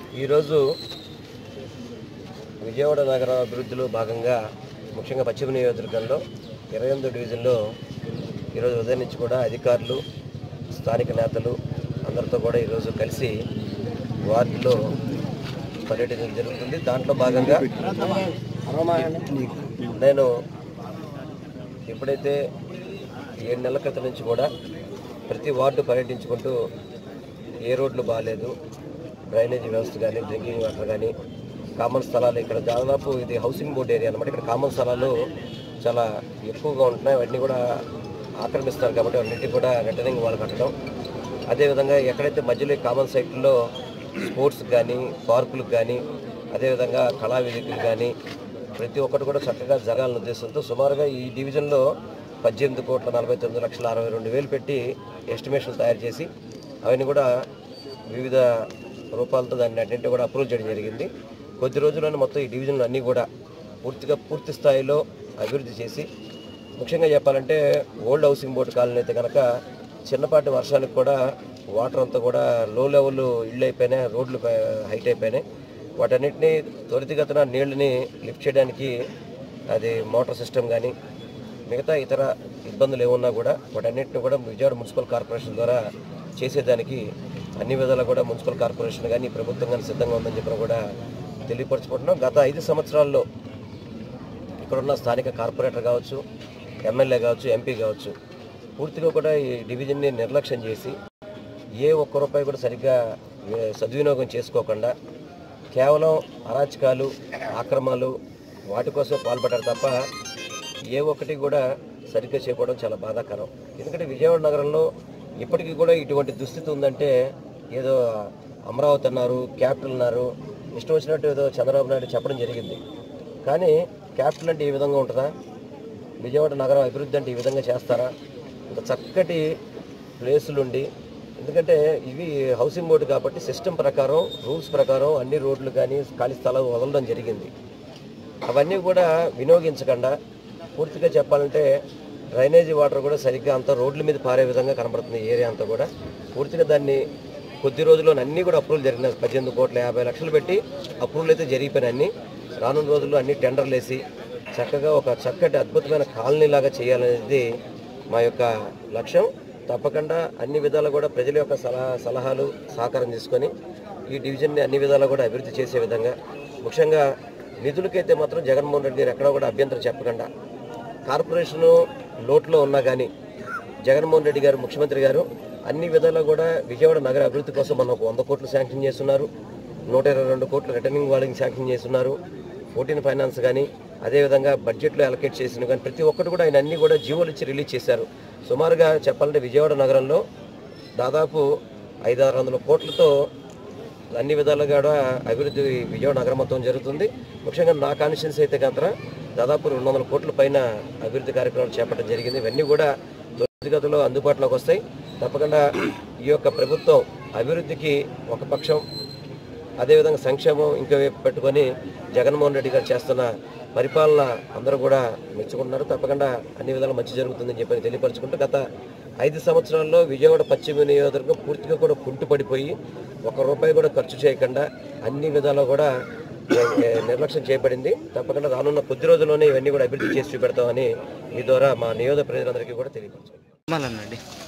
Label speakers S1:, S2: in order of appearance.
S1: ఈరోజు విజయవాడ నగర అభివృద్ధిలో భాగంగా ముఖ్యంగా పశ్చిమ నియోజకవర్గంలో ఇరవై ఎనిమిదో డివిజన్లో ఈరోజు ఉదయం నుంచి కూడా అధికారులు స్థానిక నేతలు అందరితో కూడా ఈరోజు కలిసి వార్డులో పర్యటన జరుగుతుంది దాంట్లో భాగంగా నేను ఎప్పుడైతే ఏడు నెలల క్రితం నుంచి కూడా ప్రతి వార్డు పర్యటించుకుంటూ ఏ రోడ్లు బాగాలేదు డ్రైనేజీ వ్యవస్థ కానీ డ్రింకింగ్ వాటర్ కానీ కామన్ స్థలాలు ఇక్కడ దాదాపు ఇది హౌసింగ్ బోర్డ్ ఏరియా అనమాట ఇక్కడ కామన్ స్థలాలు చాలా ఎక్కువగా ఉంటున్నాయి అవన్నీ కూడా ఆక్రమిస్తారు కాబట్టి అన్నింటికి కూడా రిటర్నింగ్ వాళ్ళు కట్టడం అదేవిధంగా ఎక్కడైతే మధ్యలో ఈ కామన్ సైట్లో స్పోర్ట్స్ కానీ పార్కులకు కానీ అదేవిధంగా కళా వేదికలు కానీ ప్రతి ఒక్కటి కూడా చక్కగా జరగాలని ఉద్దేశంతో సుమారుగా ఈ డివిజన్లో పద్దెనిమిది కోట్ల నలభై తొమ్మిది లక్షల అరవై రెండు వేలు పెట్టి ఎస్టిమేషన్ తయారు చేసి అవన్నీ కూడా వివిధ రూపాలతో దాన్ని అన్నింటి కూడా అప్రూవ్ చేయడం జరిగింది కొద్ది రోజుల్లోనే మొత్తం ఈ డివిజన్లు అన్నీ కూడా పూర్తిగా పూర్తి స్థాయిలో అభివృద్ధి చేసి ముఖ్యంగా చెప్పాలంటే ఓల్డ్ హౌసింగ్ బోర్డు కాలనీ అయితే కనుక చిన్నపాటి వర్షానికి కూడా వాటర్ అంతా కూడా లో లెవెల్ ఇళ్ళు అయిపోయినాయి రోడ్లు పై- హైట్ అయిపోయినాయి వాటన్నిటిని త్వరితగతిన నీళ్ళని లిఫ్ట్ చేయడానికి అది మోటార్ సిస్టమ్ కానీ మిగతా ఇతర ఇబ్బందులు ఏమున్నా కూడా వాటన్నిటిని కూడా విజయవాడ మున్సిపల్ కార్పొరేషన్ ద్వారా చేసేదానికి అన్ని విధాలా కూడా మున్సిపల్ కార్పొరేషన్ కానీ ప్రభుత్వం కానీ సిద్ధంగా ఉందని చెప్పిన కూడా తెలియపరచుకుంటున్నాం గత ఐదు సంవత్సరాల్లో ఇక్కడున్న స్థానిక కార్పొరేటర్ కావచ్చు ఎమ్మెల్యే కావచ్చు ఎంపీ కావచ్చు పూర్తిగా కూడా ఈ డివిజన్ని నిర్లక్ష్యం చేసి ఏ ఒక్క రూపాయి కూడా సరిగ్గా ఏ, సద్వినియోగం చేసుకోకుండా కేవలం అరాచకాలు ఆక్రమాలు వాటి కోసం పాల్పడ్డారు తప్ప ఏ ఒక్కటి కూడా సరిగ్గా చేయకపోవడం చాలా బాధాకరం ఎందుకంటే విజయవాడ నగరంలో ఇప్పటికీ కూడా ఇటువంటి దుస్థితి ఉందంటే ఏదో అమరావతి అన్నారు క్యాపిటల్ అన్నారు ఇష్టం వచ్చినట్టు ఏదో చంద్రబాబు నాయుడు చెప్పడం జరిగింది కానీ క్యాపిటల్ అంటే ఈ విధంగా ఉంటుందా విజయవాడ నగరం అభివృద్ధి అంటే ఈ విధంగా చేస్తారా ఇంత చక్కటి ప్లేసులుండి ఎందుకంటే ఇవి హౌసింగ్ బోర్డు కాబట్టి సిస్టమ్ ప్రకారం రూల్స్ ప్రకారం అన్ని రోడ్లు కానీ ఖాళీ స్థలాలు వదలడం జరిగింది అవన్నీ కూడా వినియోగించకుండా పూర్తిగా చెప్పాలంటే డ్రైనేజీ వాటర్ కూడా సరిగ్గా అంతా రోడ్ల మీద పారే విధంగా కనబడుతుంది ఈ ఏరియా అంతా కూడా పూర్తిగా దాన్ని కొద్ది రోజుల్లో అన్నీ కూడా అప్రూవల్ జరిగినాయి పద్దెనిమిది కోట్ల యాభై లక్షలు పెట్టి అప్రూవల్ అయితే జరిగిపోయినాయి అన్నీ రానున్న రోజుల్లో అన్ని టెండర్లు వేసి చక్కగా ఒక చక్కటి అద్భుతమైన కాలనీ లాగా చేయాలనేది మా యొక్క లక్ష్యం తప్పకుండా అన్ని విధాలు కూడా ప్రజల యొక్క సలహా సలహాలు సహకారం తీసుకొని ఈ డివిజన్ని అన్ని విధాలు కూడా అభివృద్ధి చేసే విధంగా ముఖ్యంగా నిధులకైతే మాత్రం జగన్మోహన్ రెడ్డి గారు ఎక్కడా కూడా అభ్యంతరం చెప్పకుండా కార్పొరేషను లోట్లో ఉన్నా కానీ జగన్మోహన్ రెడ్డి గారు ముఖ్యమంత్రి గారు అన్ని విధాలా కూడా విజయవాడ నగర అభివృద్ధి కోసం మనం ఒక వంద కోట్లు శాంక్షన్ చేస్తున్నారు నూట ఇరవై రెండు కోట్లు రిటర్నింగ్ వాళ్ళకి శాంక్షన్ చేస్తున్నారు ఫోర్టీన్ ఫైనాన్స్ కానీ అదేవిధంగా బడ్జెట్లో అలొకేట్ చేసిన కానీ ప్రతి ఒక్కటి కూడా ఆయన అన్ని కూడా జీవోలు ఇచ్చి రిలీజ్ చేశారు సుమారుగా చెప్పాలంటే విజయవాడ నగరంలో దాదాపు ఐదు ఆరు వందల కోట్లతో అన్ని విధాలుగా కూడా అభివృద్ధి విజయవాడ నగరం మొత్తం జరుగుతుంది ముఖ్యంగా నా కాన్స్టిట్యున్సీ అయితే కనుక దాదాపు రెండు వందల కోట్ల పైన అభివృద్ధి కార్యక్రమాలు చేపట్టడం జరిగింది ఇవన్నీ కూడా త్వరితగతిలో అందుబాటులోకి వస్తాయి తప్పకుండా ఈ యొక్క ప్రభుత్వం అభివృద్ధికి ఒక పక్షం అదేవిధంగా సంక్షేమం ఇంకో వైపు పెట్టుకొని జగన్మోహన్ రెడ్డి గారు చేస్తున్న పరిపాలన అందరూ కూడా మెచ్చుకుంటున్నారు తప్పకుండా అన్ని విధాలు మంచి జరుగుతుందని చెప్పి తెలియపరచుకుంటూ గత ఐదు సంవత్సరాల్లో విజయవాడ పశ్చిమ నియోజకవర్గం పూర్తిగా కూడా కుంటుపడిపోయి ఒక రూపాయి కూడా ఖర్చు చేయకుండా అన్ని విధాలు కూడా ఏ, నిర్లక్ష్యం చేయబడింది తప్పకుండా రానున్న కొద్ది రోజుల్లోనే ఇవన్నీ కూడా అభివృద్ధి చేసి చూపెడతామని మీ ద్వారా మా నియోజక ప్రజలందరికీ కూడా తెలియపరచుకుంటాం
S2: మళ్ళీ